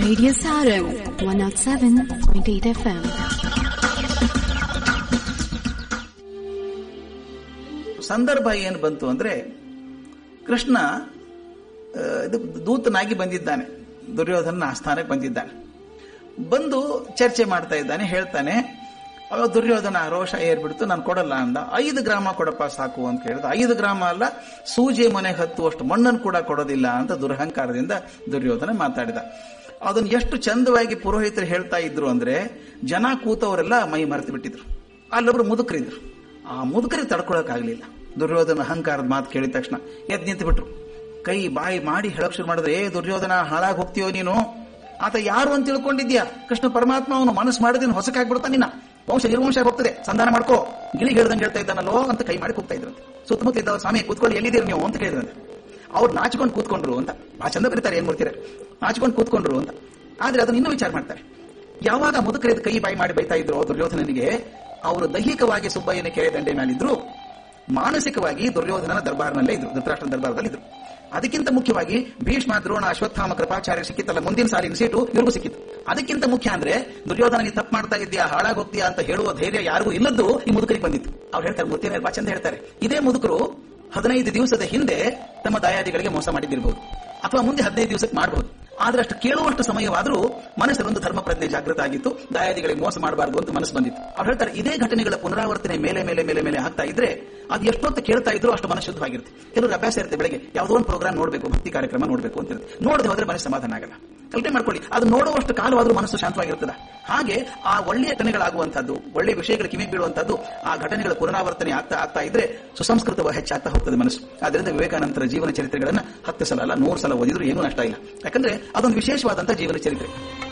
Radio Sarum 107.8 FM. ಸಂದರ್ಭ ಏನು ಬಂತು ಅಂದ್ರೆ ಕೃಷ್ಣ ಆ, ಇದು ದೂತನಾಗಿ ಬಂದಿದ್ದಾನೆ ದುರ್ಯೋಧನ ಆಸ್ಥಾನಕ್ಕೆ ಬಂದಿದ್ದಾನೆ ಬಂದು ಚರ್ಚೆ ಮಾಡ್ತಾ ಇದ್ದಾನೆ ಹೇಳ್ತಾನೆ ಅವಾಗ ದುರ್ಯೋಧನ ರೋಷ ಏರ್ಬಿಡ್ತು ನಾನು ಕೊಡಲ್ಲ ಅಂದ ಐದು ಗ್ರಾಮ ಕೊಡಪ್ಪ ಸಾಕು ಅಂತ ಹೇಳಿದ ಐದು ಗ್ರಾಮ ಅಲ್ಲ ಸೂಜಿ ಮನೆಗೆ ಹತ್ತುವಷ್ಟು ಮಣ್ಣನ್ನು ಕೂಡ ಕೊಡೋದಿಲ್ಲ ಅಂತ ದುರಹಂಕಾರದಿಂದ ದುರ್ಯೋಧನ ಮಾತಾಡಿದ ಅದನ್ನು ಎಷ್ಟು ಚಂದವಾಗಿ ಪುರೋಹಿತರು ಹೇಳ್ತಾ ಇದ್ರು ಅಂದ್ರೆ ಜನ ಕೂತವರೆಲ್ಲ ಮೈ ಮರೆತು ಬಿಟ್ಟಿದ್ರು ಅಲ್ಲೊಬ್ರು ಮುದುಕರಿದ್ರು ಆ ಮುದುಕರಿಗೆ ತಡ್ಕೊಳಕ್ಕಾಗ್ಲಿಲ್ಲ ದುರ್ಯೋಧನ ಅಹಂಕಾರದ ಮಾತು ಕೇಳಿದ ತಕ್ಷಣ ಎದ್ ನಿಂತು ಬಿಟ್ರು ಕೈ ಬಾಯಿ ಮಾಡಿ ಹೇಳಕ್ ಶುರು ಮಾಡಿದ್ರೆ ಏ ದುರ್ಯೋಧನ ಹಾಳಾಗಿ ಹೋಗ್ತೀಯೋ ನೀನು ಆತ ಯಾರು ಅಂತ ತಿಳ್ಕೊಂಡಿದ್ಯಾ ಕೃಷ್ಣ ಪರಮಾತ್ಮ ಅವನು ಮನಸ್ಸು ಮಾಡಿದ್ರೆ ಹೊಸಕಾಗ್ಬಿಡ್ತಾನೆ ನಿನ್ನ ವಂಶ ನಿರ್ವಂಶ ಹೋಗ್ತದೆ ಸಂಧಾನ ಮಾಡ್ಕೋ ಗಿಲಿ ಹೇಳ್ದಂಗೆ ಹೇಳ್ತಾ ಇದ್ದಾನಲ್ಲೋ ಅಂತ ಕೈ ಮಾಡಿ ಕೂಗ್ತಾ ಇದ್ರು ಸುತ್ತಮುತ್ತ ಇದ್ದವ್ರು ಸ್ವಾಮಿ ಕೂತ್ಕೊಳ್ಳಿ ಎಲ್ಲಿದ್ದೀರಿ ನೀವು ಅಂತ ಕೇಳಿದ್ರಂತೆ ಅವ್ರು ನಾಚಿಕೊಂಡು ಕೂತ್ಕೊಂಡ್ರು ಅಂತ ಆ ಚಂದ ಬರೀತಾರೆ ಏನ್ ಮಾಡ್ತೀರ ನಾಚಿಕೊಂಡು ಕೂತ್ಕೊಂಡ್ರು ಅಂತ ಆದ್ರೆ ಅದನ್ನ ಇನ್ನೂ ವಿಚಾರ ಮಾಡ್ತಾರೆ ಯಾವಾಗ ಮುದುಕರಿದ ಕೈ ಬಾಯಿ ಮಾಡಿ ಬೈತಾ ಇದ್ರು ದುರ್ಯೋಧನನಿಗೆ ಅವರು ದೈಹಿಕವಾಗಿ ಸುಬ್ಬಯ್ಯನ ಕೆರೆ ದಂಡೆ ಮೇಲಿದ್ರು ಮಾನಸಿಕವಾಗಿ ದುರ್ಯೋಧನನ ದರ್ಬಾರ್ನಲ್ಲೇ ಇದ್ರು ಧೃತರಾಷ್ಟ್ರ ದರ್ಬಾರದಲ್ಲಿ ಇದ್ರು ಅದಕ್ಕಿಂತ ಮುಖ್ಯವಾಗಿ ಭೀಷ್ಮ ದ್ರೋಣ ಅಶ್ವತ್ಥಾಮ ಕೃಪಾಚಾರ್ಯ ಸಿಕ್ಕಿತ್ತಲ್ಲ ಮುಂದಿನ ಸಾಲಿನ ಸೀಟು ಇವ್ರಿಗೂ ಸಿಕ್ಕಿತ್ತು ಅದಕ್ಕಿಂತ ಮುಖ್ಯ ಅಂದ್ರೆ ದುರ್ಯೋಧನ ನೀ ತಪ್ಪು ಮಾಡ್ತಾ ಇದೆಯಾ ಹಾಳಾಗಿ ಹೋಗ್ತೀಯಾ ಅಂತ ಹೇಳುವ ಧೈರ್ಯ ಯಾರಿಗೂ ಇಲ್ಲದ್ದು ಈ ಮುದುಕರಿಗೆ ಬಂದಿತ್ತು ಅವ್ರು ಹೇಳ್ತಾರೆ ಮುತ್ತಿನ ಬಾ ಚಂದ ಹೇಳ್ತಾರೆ ಇದೇ ಮುದುಕರು ಹದಿನೈದು ದಿವಸದ ಹಿಂದೆ ತಮ್ಮ ದಯಾದಿಗಳಿಗೆ ಮೋಸ ಮಾಡಿದ್ದಿರಬಹುದು ಅಥವಾ ಮುಂದೆ ಹದಿನೈದು ದಿವಸಕ್ಕೆ ಮಾಡಬಹುದು ಆದ್ರೆ ಅಷ್ಟು ಕೇಳುವಷ್ಟು ಸಮಯವಾದರೂ ಮನಸ್ಸಲ್ಲೊಂದು ಧರ್ಮ ಪ್ರಜ್ಞೆ ಜಾಗೃತ ಆಗಿತ್ತು ದಯಾದಿಗಳಿಗೆ ಮೋಸ ಮಾಡಬಾರದು ಅಂತ ಮನಸ್ಸು ಬಂದಿತ್ತು ಅವ್ರು ಹೇಳ್ತಾರೆ ಇದೇ ಘಟನೆಗಳ ಪುನರಾವರ್ತನೆ ಮೇಲೆ ಮೇಲೆ ಮೇಲೆ ಮೇಲೆ ಆಗ್ತಾ ಇದ್ರೆ ಅದು ಎಷ್ಟೊತ್ತು ಕೇಳ್ತಾ ಇದ್ರು ಅಷ್ಟು ಮನಸ್ಸು ಶುದ್ಧವಾಗಿರುತ್ತೆ ಕೆಲವರು ಅಭ್ಯಾಸ ಇರುತ್ತೆ ಬೆಳಗ್ಗೆ ಯಾವುದೋ ಒಂದು ಪ್ರೋಗ್ರಾಮ್ ನೋಡಬೇಕು ಭಕ್ತಿ ಕಾರ್ಯಕ್ರಮ ನೋಡಬೇಕು ಅಂತ ಇರುತ್ತೆ ನೋಡದೆ ಹೋದ್ರೆ ಮನಸ್ಸು ಸಮಾಧಾನ ಆಗಲ್ಲ ಕಲ್ಪನೆ ಮಾಡ್ಕೊಳ್ಳಿ ಅದು ನೋಡುವಷ್ಟು ಕಾಲವಾದ್ರೂ ಮನಸ್ಸು ಶಾಂತವಾಗಿರ್ತದ ಹಾಗೆ ಆ ಒಳ್ಳೆಯ ಘಟನೆಗಳಾಗುವಂತದ್ದು ಒಳ್ಳೆಯ ವಿಷಯಗಳು ಕಿವಿ ಬೀಳುವಂತದ್ದು ಆ ಘಟನೆಗಳ ಪುನರಾವರ್ತನೆ ಆಗ್ತಾ ಆಗ್ತಾ ಇದ್ರೆ ಸುಸಂಸ್ಕೃತ ಹೆಚ್ಚಾಗ್ತಾ ಹೋಗ್ತದೆ ಮನಸ್ಸು ಆದ್ರಿಂದ ವಿವೇಕಾನಂದರ ಜೀವನ ಚರಿತ್ರೆಗಳನ್ನ ಹತ್ತು ಸಲ ಅಲ್ಲ ನೂರು ಸಲ ಓದಿದ್ರು ಏನೂ ನಷ್ಟ ಇಲ್ಲ ಯಾಕಂದ್ರೆ ಅದೊಂದು ವಿಶೇಷವಾದಂತಹ ಜೀವನ ಚರಿತ್ರೆ